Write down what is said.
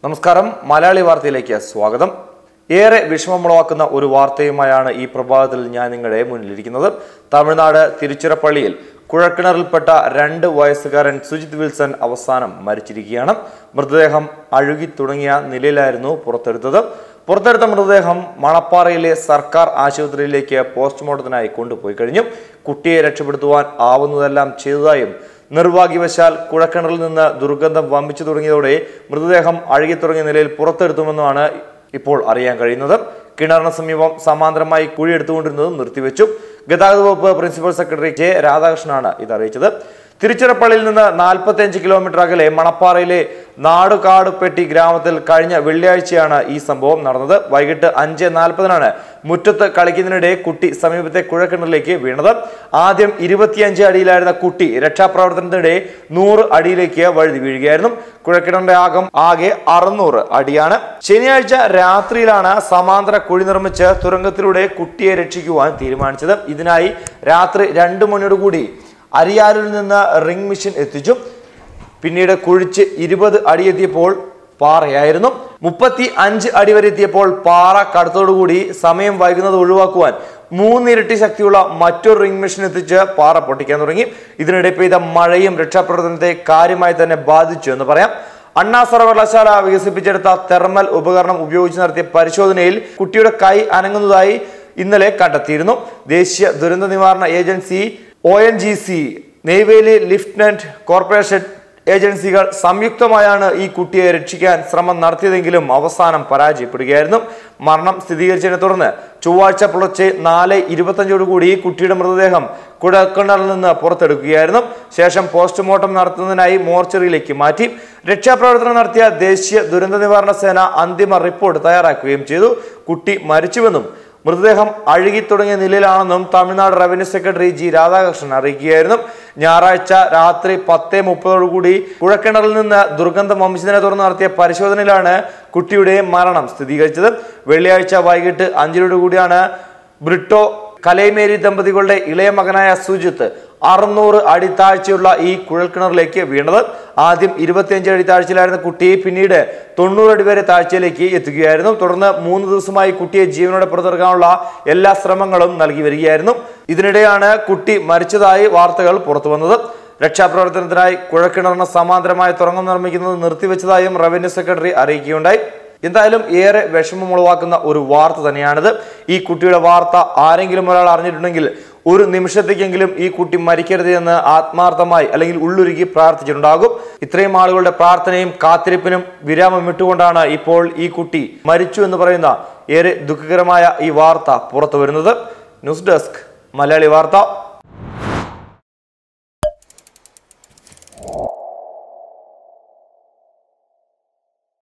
നമസ്കാരം മലയാളി വാർത്തയിലേക്ക് സ്വാഗതം ഏറെ വിഷമമുളവാക്കുന്ന ഒരു വാർത്തയുമായാണ് ഈ പ്രഭാതത്തിൽ ഞാൻ നിങ്ങളുടെ മുന്നിലിരിക്കുന്നത് തമിഴ്നാട് തിരുച്ചിറപ്പള്ളിയിൽ കുഴക്കിണറിൽപ്പെട്ട രണ്ട് വയസ്സുകാരൻ സുജിത് വിൽസൺ അവസാനം മരിച്ചിരിക്കുകയാണ് മൃതദേഹം അഴുകി തുടങ്ങിയ നിലയിലായിരുന്നു പുറത്തെടുത്തത് പുറത്തെടുത്ത മൃതദേഹം മണപ്പാറയിലെ സർക്കാർ ആശുപത്രിയിലേക്ക് പോസ്റ്റ്മോർട്ടത്തിനായി കൊണ്ടുപോയി കഴിഞ്ഞു കുട്ടിയെ രക്ഷപ്പെടുത്തുവാൻ ആവുന്നതെല്ലാം ചെയ്തതായും നിർഭാഗ്യവശാൽ കുഴക്കിണറിൽ നിന്ന് ദുർഗന്ധം വമ്പിച്ചു തുടങ്ങിയതോടെ മൃതദേഹം അഴുകി തുടങ്ങിയ നിലയിൽ പുറത്തെടുത്തുമെന്നാണ് ഇപ്പോൾ അറിയാൻ കഴിയുന്നത് കിണറിന് സമീപം സമാന്തരമായി കുഴിയെടുത്തുകൊണ്ടിരുന്നത് നിർത്തിവെച്ചു ഗതാഗത വകുപ്പ് പ്രിൻസിപ്പൽ സെക്രട്ടറി ജെ രാധാകൃഷ്ണനാണ് ഇത് അറിയിച്ചത് തിരുച്ചിറപ്പള്ളിയിൽ നിന്ന് നാൽപ്പത്തിയഞ്ച് കിലോമീറ്റർ അകലെ മണപ്പാറയിലെ നാടുകാടുപെട്ടി ഗ്രാമത്തിൽ കഴിഞ്ഞ വെള്ളിയാഴ്ചയാണ് ഈ സംഭവം നടന്നത് വൈകിട്ട് അഞ്ച് നാൽപ്പതിനാണ് മുറ്റത്ത് കളിക്കുന്നതിനിടെ കുട്ടി സമീപത്തെ കുഴക്കിണറിലേക്ക് വീണത് ആദ്യം ഇരുപത്തിയഞ്ച് അടിയിലായിരുന്ന കുട്ടി രക്ഷാപ്രവർത്തനത്തിനിടെ നൂറ് അടിയിലേക്ക് വഴുതി വീഴുകയായിരുന്നു കുഴക്കിണറിന്റെ ആകം ആകെ അറുന്നൂറ് അടിയാണ് ശനിയാഴ്ച രാത്രിയിലാണ് സമാന്തര കുഴി നിർമ്മിച്ച് തുരങ്കത്തിലൂടെ കുട്ടിയെ രക്ഷിക്കുവാൻ തീരുമാനിച്ചത് ഇതിനായി രാത്രി രണ്ടു മണിയോടുകൂടി അരിയാലിൽ നിന്ന് റിംഗ് മെഷീൻ എത്തിച്ചു പിന്നീട് കുഴിച്ച് ഇരുപത് അടിയെത്തിയപ്പോൾ പാറയായിരുന്നു മുപ്പത്തി അഞ്ച് അടി വരെ എത്തിയപ്പോൾ പാറ കടത്തോടുകൂടി സമയം വൈകുന്നത് ഒഴിവാക്കുവാൻ മൂന്നിരട്ടി ശക്തിയുള്ള മറ്റൊരു റിംഗ് മെഷീൻ എത്തിച്ച് പാറ പൊട്ടിക്കാൻ തുടങ്ങി ഇതിനിടെ പെയ്ത മഴയും രക്ഷാപ്രവർത്തനത്തെ കാര്യമായി തന്നെ ബാധിച്ചു എന്ന് പറയാം അണ്ണാ സർവകലാശാല വികസിപ്പിച്ചെടുത്ത തെർമൽ ഉപകരണം ഉപയോഗിച്ച് നടത്തിയ പരിശോധനയിൽ കുട്ടിയുടെ കൈ അനങ്ങുന്നതായി ഇന്നലെ കണ്ടെത്തിയിരുന്നു ദേശീയ ദുരന്ത നിവാരണ agency O N G C Neyveli lieutenant corporation ഏജൻസികൾ സംയുക്തമായാണ് ഈ കുട്ടിയെ രക്ഷിക്കാൻ ശ്രമം നടത്തിയതെങ്കിലും അവസാനം പരാജയപ്പെടുകയായിരുന്നു മരണം സ്ഥിരീകരിച്ചതിനെ തുടർന്ന് ചൊവ്വാഴ്ച പുലർച്ചെ നാല് ഇരുപത്തഞ്ചോടുകൂടി കുട്ടിയുടെ മൃതദേഹം കുടക്കിണറിൽ നിന്ന് പുറത്തെടുക്കുകയായിരുന്നു ശേഷം പോസ്റ്റ്മോർട്ടം നടത്തുന്നതിനായി മോർച്ചറിയിലേക്ക് മാറ്റി രക്ഷാപ്രവർത്തനം നടത്തിയ ദേശീയ ദുരന്ത നിവാരണ സേന അന്തിമ റിപ്പോർട്ട് തയ്യാറാക്കുകയും ചെയ്തു കുട്ടി മരിച്ചുവെന്നും മൃതദേഹം അഴുകി തുടങ്ങിയ നിലയിലാണെന്നും Tamil Nadu revenue secretary G Radhakrishnan അറിയിക്കുകയായിരുന്നു ഞായറാഴ്ച രാത്രി പത്ത് മുപ്പതോടുകൂടി കുഴക്കിണറിൽ നിന്ന് ദുർഗന്ധം വംശത്തിനെ തുടർന്ന് നടത്തിയ പരിശോധനയിലാണ് കുട്ടിയുടെ മരണം സ്ഥിരീകരിച്ചത് വെള്ളിയാഴ്ച വൈകിട്ട് അഞ്ചിനോടുകൂടിയാണ് ബ്രിട്ടോ കലൈമേരി ദമ്പതികളുടെ ഇളയ മകനായ സുജിത്ത് അറുന്നൂറ് അടി താഴ്ചയുള്ള ഈ കുഴൽക്കിണറിലേക്ക് വീണത് ആദ്യം ഇരുപത്തിയഞ്ച് അടി താഴ്ചയിലായിരുന്ന കുട്ടി പിന്നീട് തൊണ്ണൂറ് അടി വരെ താഴ്ചയിലേക്ക് എത്തുകയായിരുന്നു തുടർന്ന് മൂന്ന് ദിവസമായി കുട്ടിയെ ജീവനോടെ പുറത്തിറക്കാനുള്ള എല്ലാ ശ്രമങ്ങളും നൽകി വരികയായിരുന്നു ഇതിനിടെയാണ് കുട്ടി മരിച്ചതായി വാർത്തകൾ പുറത്തു വന്നത് രക്ഷാപ്രവർത്തനത്തിനായി കുഴക്കിണറിന് സമാന്തരമായി തുറങ്കം നിർമ്മിക്കുന്നത് നിർത്തിവെച്ചതായും റവന്യൂ സെക്രട്ടറി അറിയിക്കുകയുണ്ടായി എന്തായാലും ഏറെ വിഷമമുളവാക്കുന്ന ഒരു വാർത്ത തന്നെയാണിത് ഈ കുട്ടിയുടെ വാർത്ത ആരെങ്കിലും ഒരാൾ അറിഞ്ഞിട്ടുണ്ടെങ്കിൽ ഒരു നിമിഷത്തേക്കെങ്കിലും ഈ കുട്ടി മരിക്കരുത് എന്ന് ആത്മാർത്ഥമായി അല്ലെങ്കിൽ ഉള്ളുരുകി പ്രാർത്ഥിച്ചിട്ടുണ്ടാകും ഇത്രയും ആളുകളുടെ പ്രാർത്ഥനയും കാത്തിരിപ്പിനും വിരാമം ഇട്ടുകൊണ്ടാണ് ഇപ്പോൾ ഈ കുട്ടി മരിച്ചു എന്ന് പറയുന്ന ഏറെ ദുഃഖകരമായ ഈ വാർത്ത പുറത്തു വരുന്നത് ന്യൂസ് ഡെസ്ക് മലയാളി വാർത്ത